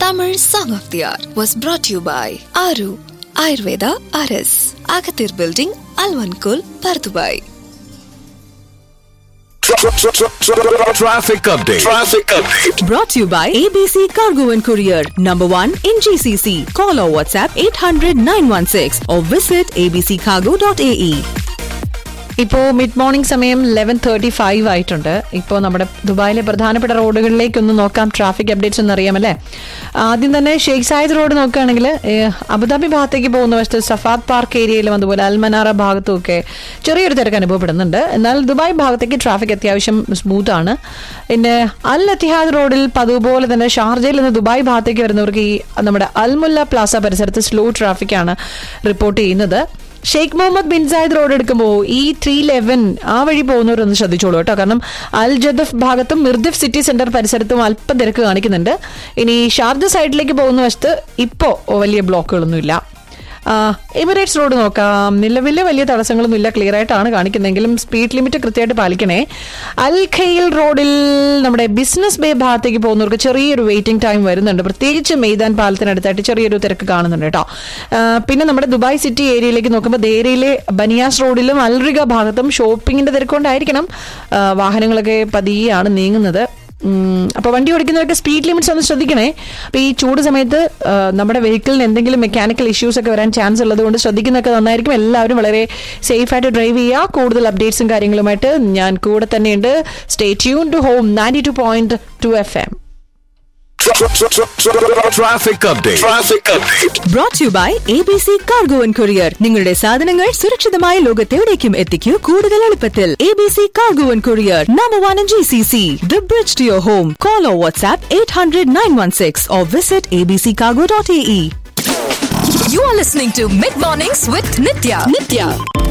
Tamil Song of the Hour was brought to you by Aru Ayurveda RS, Agathir Building, Alvankul, Pardubai. Traffic update. Traffic update. Brought to you by ABC Cargo and Courier, number one in GCC. Call or WhatsApp 800 916 or visit abccargo.ae. ഇപ്പോൾ mid morning സമയം eleven thirty five ആയിട്ടുണ്ട് ഇപ്പോൾ നമ്മുടെ ദുബായിലെ പ്രധാനപ്പെട്ട റോഡുകളിലേക്ക് ഒന്ന് നോക്കാം traffic updates ഒന്ന് അറിയാമല്ലേ ആദ്യം തന്നെ ഷെയ്ഖ് സായിദ് റോഡ് നോക്കുകയാണെങ്കിൽ ഏഹ്, അബുദാബി ഭാഗത്തേക്ക് പോകുന്ന വശത്ത് സഫാദ് പാർക്ക് ഏരിയയിലും അതുപോലെ അൽമനാറ ഭാഗത്തും ഒക്കെ ചെറിയൊരു തിരക്ക് അനുഭവപ്പെടുന്നുണ്ട് എന്നാൽ ദുബായ് ഭാഗത്തേക്ക് ട്രാഫിക് അത്യാവശ്യം സ്മൂത്ത് ആണ് പിന്നെ അൽ അത്തിഹാദ് റോഡിൽ പതിവ് പോലെ തന്നെ ഷാർജയിൽ നിന്ന് ദുബായ് ഭാഗത്തേക്ക് വരുന്നവർക്ക് ഈ നമ്മുടെ അൽമുല്ല പ്ലാസ പരിസരത്ത് സ്ലോ ട്രാഫിക് ആണ് റിപ്പോർട്ട് ചെയ്യുന്നത് Sheikh Mohammed bin Zayed road എടുക്കുമ്പോൾ ഈ ത്രീ ലെവൻ ആ വഴി പോകുന്നവരൊന്ന് ശ്രദ്ധിച്ചോളൂ കേട്ടോ കാരണം അൽ ജദഫ് ഭാഗത്തും മിർദിഫ് സിറ്റി സെന്റർ പരിസരത്തും അല്പം തിരക്ക് കാണിക്കുന്നുണ്ട് ഇനി ഷാർജ സൈഡിലേക്ക് പോകുന്ന വശത്ത് ഇപ്പോൾ വലിയ ബ്ലോക്കുകളൊന്നുമില്ല ആ, എമിറേറ്റ്സ് റോഡ് നോക്കാം നിലവിൽ വലിയ തടസ്സങ്ങളൊന്നുമില്ല ക്ലിയർ ആയിട്ടാണ് കാണിക്കുന്നതെങ്കിലും സ്പീഡ് ലിമിറ്റ് കൃത്യമായിട്ട് പാലിക്കണേ അൽ ഖെയിൽ റോഡിൽ നമ്മുടെ ബിസിനസ് ബേ ഭാഗത്തേക്ക് പോകുന്നവർക്ക് ചെറിയൊരു വെയിറ്റിംഗ് ടൈം വരുന്നുണ്ട് പ്രത്യേകിച്ച് മെയ്താൻ പാലത്തിനടുത്തായിട്ട് ചെറിയൊരു തിരക്ക് കാണുന്നുണ്ട് കേട്ടോ ആ, പിന്നെ നമ്മുടെ ദുബായ് സിറ്റി ഏരിയയിലേക്ക് നോക്കുമ്പോൾ ദേരയിലെ ബനിയാസ് റോഡിലും അൽറിഗ ഭാഗത്തും ഷോപ്പിങ്ങിന്റെ തിരക്കൊണ്ടായിരിക്കണം ആ, വാഹനങ്ങളൊക്കെ പതിയെയാണ് നീങ്ങുന്നത് ഉം, അപ്പൊ വണ്ടി ഓടിക്കുന്നവർക്ക് സ്പീഡ് ലിമിറ്റ്സ് ഒന്ന് ശ്രദ്ധിക്കണേ അപ്പൊ ഈ ചൂട് സമയത്ത് ആ, നമ്മുടെ വെഹിക്കിളിന് എന്തെങ്കിലും മെക്കാനിക്കൽ ഇഷ്യൂസ് ഒക്കെ വരാൻ ചാൻസ് ഉള്ളത് കൊണ്ട് ശ്രദ്ധിക്കുന്നൊക്കെ നന്നായിരിക്കും എല്ലാവരും വളരെ സേഫ് ആയിട്ട് ഡ്രൈവ് ചെയ്യുക കൂടുതൽ അപ്ഡേറ്റ്സും കാര്യങ്ങളുമായിട്ട് ഞാൻ കൂടെ തന്നെയുണ്ട് stay tune to home ninety two point two F M Traffic update. Traffic update. Brought to you by ABC Cargo and Courier. നിങ്ങളുടെ സാധനങ്ങൾ സുരക്ഷിതമായ ലോകത്തെവിടേക്കും എത്തിക്കൂ കൂടുതൽ എളുപ്പത്തിൽ ABC Cargo and Courier, number one in GCC. The bridge to your home. Call or WhatsApp 800 916 or visit abccargo.ae. You are listening to Mid Mornings with Nitya. Nitya.